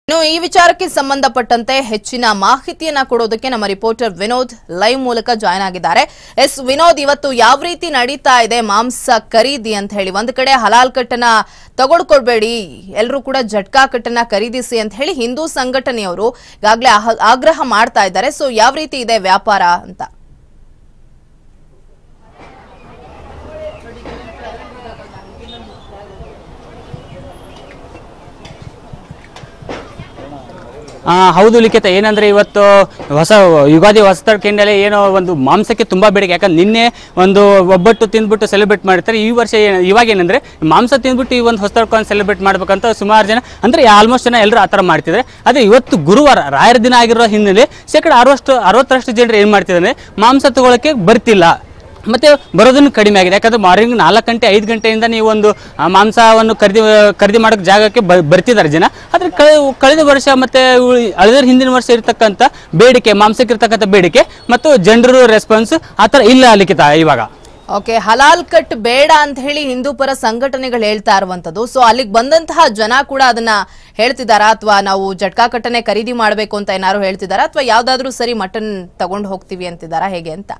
ಇನ್ನು ಈ ವಿಚಾರಕ್ಕೆ ಸಂಬಂಧಪಟ್ಟಂತೆ ಹೆಚ್ಚಿನ ಮಾಹಿತಿಯನ್ನ ಕೊಡೋದಕ್ಕೆ ನಮ್ಮ ರಿಪೋರ್ಟರ್ ವಿನೋದ್ ಲೈವ್ ಮೂಲಕ ಜಾಯ್ನ್ ಆಗಿದ್ದಾರೆ ಎಸ್ ವಿನೋದ್ ಇವತ್ತು ಯಾವ ರೀತಿ ನಡೀತಾ ಇದೆ ಮಾಂಸ ಖರೀದಿ ಅಂತ ಹೇಳಿ ಒಂದ್ ಕಡೆ ಹಲಾಲ್ ಕಟ್ಟನ ತಗೊಳ್ಕೊಳ್ಬೇಡಿ ಎಲ್ಲರೂ ಕೂಡ ಜಟ್ಕಾ ಕಟ್ಟನ್ನ ಖರೀದಿಸಿ ಅಂತ ಹೇಳಿ ಹಿಂದೂ ಸಂಘಟನೆಯವರು ಈಗಾಗಲೇ ಆಹ- ಆಗ್ರಹ ಮಾಡ್ತಾ ಇದ್ದಾರೆ ಸೊ ಯಾವ ರೀತಿ ಇದೆ ವ್ಯಾಪಾರ ಅಂತ ಆ, ಹೌದು ಲಿಖಿತ ಏನಂದ್ರೆ ಇವತ್ತು ಹೊಸ ಯುಗಾದಿ ಹೊಸ ಕೆಂಡಲ್ಲಿ ಏನೋ ಒಂದು ಮಾಂಸಕ್ಕೆ ತುಂಬಾ ಬೇಡಿಕೆ ಯಾಕಂದ್ರೆ ನಿನ್ನೆ ಒಂದು ಒಬ್ಬಟ್ಟು ತಿಂದ್ಬಿಟ್ಟು ಸೆಲೆಬ್ರೇಟ್ ಮಾಡ್ತಾರೆ ಈ ವರ್ಷ ಏನ್- ಇವಾಗ ಏನಂದ್ರೆ ಮಾಂಸ ತಿಂದ್ಬಿಟ್ಟು ಈ ಒಂದು ಹೊಸ ತಡ್ಕೊಂಡು ಸೆಲೆಬ್ರೇಟ್ ಮಾಡ್ಬೇಕಂತ ಸುಮಾರು ಜನ ಅಂದ್ರೆ ಆಲ್ಮೋಸ್ಟ್ ಜನ ಎಲ್ಲರೂ ಆ ಥರ ಮಾಡ್ತಿದ್ದಾರೆ ಅದೇ ಇವತ್ತು ಗುರುವಾರ ರಾಯರ ದಿನ ಆಗಿರೋ ಹಿನ್ನೆಲೆ ಶೇಕಡ ಅರವತ್ತು ಅರವತ್ತರಷ್ಟು ಜನರು ಏನು ಮಾಡ್ತಿದ್ದಾರೆ ಮಾಂಸ ತಗೊಳ್ಳೋಕೆ ಬರ್ತಿಲ್ಲ ಮತ್ತೆ ಬರೋದನ್ನು ಕಡಿಮೆ ಆಗಿದೆ ಯಾಕಂದ್ರೆ ಮಾರ್ನಿಂಗ್ ನಾಲ್ಕು ಗಂಟೆ ಐದು ಗಂಟೆಯಿಂದ ನೀವು ಒಂದು ಆ, ಮಾಂಸವನ್ನು ಖರೀದಿ ಖರೀದಿ ಮಾಡೋಕೆ ಜಾಗಕ್ಕೆ ಬ- ಬರ್ತಿದ್ದಾರೆ ಜನ ಆದ್ರೆ ಕಳೆ ಕಳೆದ ವರ್ಷ ಮತ್ತೆ ಉಳಿ- ಕಳೆದ ಹಿಂದಿನ ವರ್ಷ ಇರ್ತಕ್ಕಂಥ ಬೇಡಿಕೆ ಮಾಂಸಕ್ಕೆ ಇರ್ತಕ್ಕಂಥ ಬೇಡಿಕೆ ಮತ್ತು ಜನರು ರೆಸ್ಪಾನ್ಸ್ ಆ ಥರ ಇಲ್ಲ ಲಿಖಿತ ಇವಾಗ ಓಕೆ ಹಲಾಲ್ ಕಟ್ ಬೇಡ ಅಂತ ಹೇಳಿ ಹಿಂದೂ ಪರ ಸಂಘಟನೆಗಳು ಹೇಳ್ತಾ ಇರುವಂತದ್ದು ಸೊ ಅಲ್ಲಿಗೆ ಬಂದಂತಹ ಜನ ಕೂಡ ಅದನ್ನ ಹೇಳ್ತಿದಾರಾ ಅಥವಾ ನಾವು ಜಟ್ಕಾ ಕಟ್ಟನೆ ಖರೀದಿ ಮಾಡಬೇಕು ಅಂತ ಏನಾದ್ರು ಹೇಳ್ತಿದಾರಾ ಅಥವಾ ಯಾವ್ದಾದ್ರೂ ಸರಿ ಮಟನ್ ತಗೊಂಡು ಹೋಗ್ತೀವಿ ಅಂತಿದಾರಾ ಹೇಗೆ ಅಂತ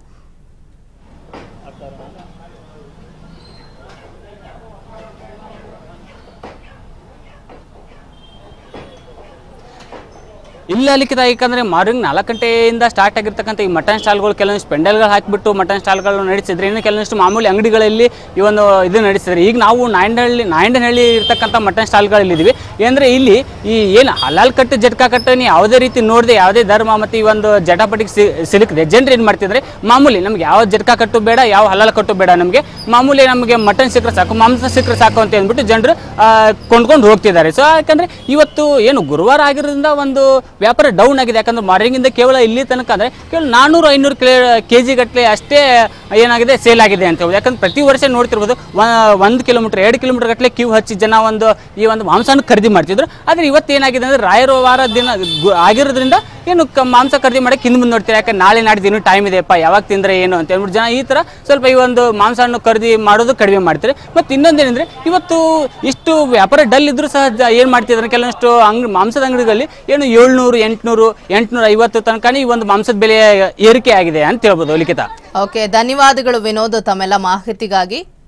ಇಲ್ಲ ಲಿಖಿತ ಯಾಕಂದ್ರೆ ಮಾರ್ನಿಂಗ್ ನಾಲ್ಕು ಗಂಟೆಯಿಂದ ಸ್ಟಾರ್ಟ್ ಆಗಿರ್ತಕ್ಕಂಥ ಈ ಮಟನ್ ಸ್ಟಾಲ್ಗಳು ಕೆಲವೊಂದು ಸ್ಪೆಂಡಲ್ಗಳು ಹಾಕಿಬಿಟ್ಟು ಮಟನ್ ಸ್ಟಾಲ್ಗಳು ನಡೆಸಿದ್ರೆ ಇನ್ನು ಕೆಲವೊಂದಿಷ್ಟು ಮಾಮೂಲಿ ಅಂಗಡಿಗಳಲ್ಲಿ ಈ ಒಂದು ಇದು ನಡೆಸಿದ್ರೆ ಈಗ ನಾವು ನಾಯಂಡಹಳ್ಳಿ ನಾಯಂಡನಹಳ್ಳಿ ಇರ್ತಕ್ಕಂಥ ಮಟನ್ ಸ್ಟಾಲ್ಗಳಲ್ಲಿ ಇದ್ದೀವಿ ಏನಂದ್ರೆ ಇಲ್ಲಿ ಈ ಏನು ಹಲಾಲ್ ಕಟ್ಟು ಜಟ್ಕಾ ಕಟ್ಟು ನೀವು ಯಾವುದೇ ರೀತಿ ನೋಡದೆ ಯಾವುದೇ ಧರ್ಮ ಮತ್ತು ಈ ಒಂದು ಜಟಾಪಟಿಗೆ ಸಿ ಸಿಲುಕಿದೆ ಜನರು ಏನು ಮಾಡ್ತಿದ್ರೆ ಮಾಮೂಲಿ ನಮ್ಗೆ ಯಾವ ಜಟ್ಕಾ ಕಟ್ಟು ಬೇಡ ಯಾವ ಹಲಾಲ್ ಕಟ್ಟು ಬೇಡ ನಮಗೆ ಮಾಮೂಲಿ ನಮಗೆ ಮಟನ್ ಸಿಕ್ಕರೆ ಸಾಕು ಮಾಂಸ ಸಿಕ್ಕರೆ ಸಾಕು ಅಂತ ಅಂದ್ಬಿಟ್ಟು ಜನರು ಕೊಂಡ್ಕೊಂಡು ಹೋಗ್ತಿದ್ದಾರೆ ಸೊ ಯಾಕಂದ್ರೆ ಇವತ್ತು ಏನು ಗುರುವಾರ ಆಗಿರೋದ್ರಿಂದ ಒಂದು ವ್ಯಾಪಾರ ಡೌನ್ ಆಗಿದೆ ಯಾಕಂದ್ರೆ ಮಾರ್ನಿಂಗಿಂದ ಕೇವಲ ಇಲ್ಲಿ ತನಕ ಅಂದ್ರೆ ಕೇವಲ ನಾನ್ನೂರು ಐನೂರು ಕೆ ಜಿ ಗಟ್ಟಲೆ ಅಷ್ಟೇ ಏನಾಗಿದೆ ಸೇಲ್ ಆಗಿದೆ ಅಂತ ಹೇಳಿ ಯಾಕಂದ್ರೆ ಪ್ರತಿ ವರ್ಷ ನೋಡ್ತಿರ್ಬೋದು ಒಂದು ಕಿಲೋಮೀಟರ್ ಎರಡು ಕಿಲೋಮೀಟರ್ ಗಟ್ಟಲೆ ಕ್ಯೂ ಹಚ್ಚಿ ಜನ ಒಂದು ಈ ಒಂದು ಮಾಂಸನ ಖರೀದಿ ಮಾಡ್ತಿದ್ರು ಆದ್ರೆ ಇವತ್ತು ಏನಾಗಿದೆ ಅಂದ್ರೆ ರಾಯರ ವಾರ ದಿನ ಗು- ಆಗಿರೋದ್ರಿಂದ ಏನು ಕ- ಮಾಂಸ ಖರೀದಿ ಮಾಡಕ್ಕೆ ಹಿಂದೆ ಮುಂದೆ ನೋಡ್ತೀರಾ ಯಾಕಂದ್ರೆ ನಾಳೆ ನಾಡಿದ್ದು ಇನ್ನೂ ಟೈಮ್ ಇದೆಯಪ್ಪ ಯಾವಾಗ ತಿಂದ್ರೆ ಏನು ಅಂತ ಹೇಳ್ಬಿಟ್ಟು ಜನ ಈ ಥರ ಸ್ವಲ್ಪ ಈ ಒಂದು ಮಾಂಸವನ್ನು ಖರೀದಿ ಮಾಡೋದು ಕಡಿಮೆ ಮಾಡ್ತಾರೆ ಮತ್ತು ಇನ್ನೊಂದೇನೆಂದ್ರೆ ಇವತ್ತು ಇಷ್ಟು ವ್ಯಾಪಾರ ಡಲ್ ಇದ್ರೂ ಸಹ ಜ- ಏನ್ ಮಾಡ್ತಿದ್ದಾರೆ ಕೆಲವೊಂದಿಷ್ಟು ಅಂಗಡಿ ಮಾಂಸದ ಅಂಗಡಿಗಳಲ್ಲಿ ಏನು ಏಳ್ನೂರು ಎಂಟ್ನೂರು ಎಂಟ್ನೂರ ಐವತ್ತು ತನಕ ಈ ಒಂದು ಮಾಂಸದ ಬೆಲೆ ಏರಿಕೆ ಆಗಿದೆ ಅಂತ ಹೇಳ್ಬೋದು ಲಿಖಿತ ಓಕೆ ಧನ್ಯವಾದಗಳು ವಿನೋದ್ ತಮ್ಮೆಲ್ಲ ಮಾಹಿತಿಗಾಗಿ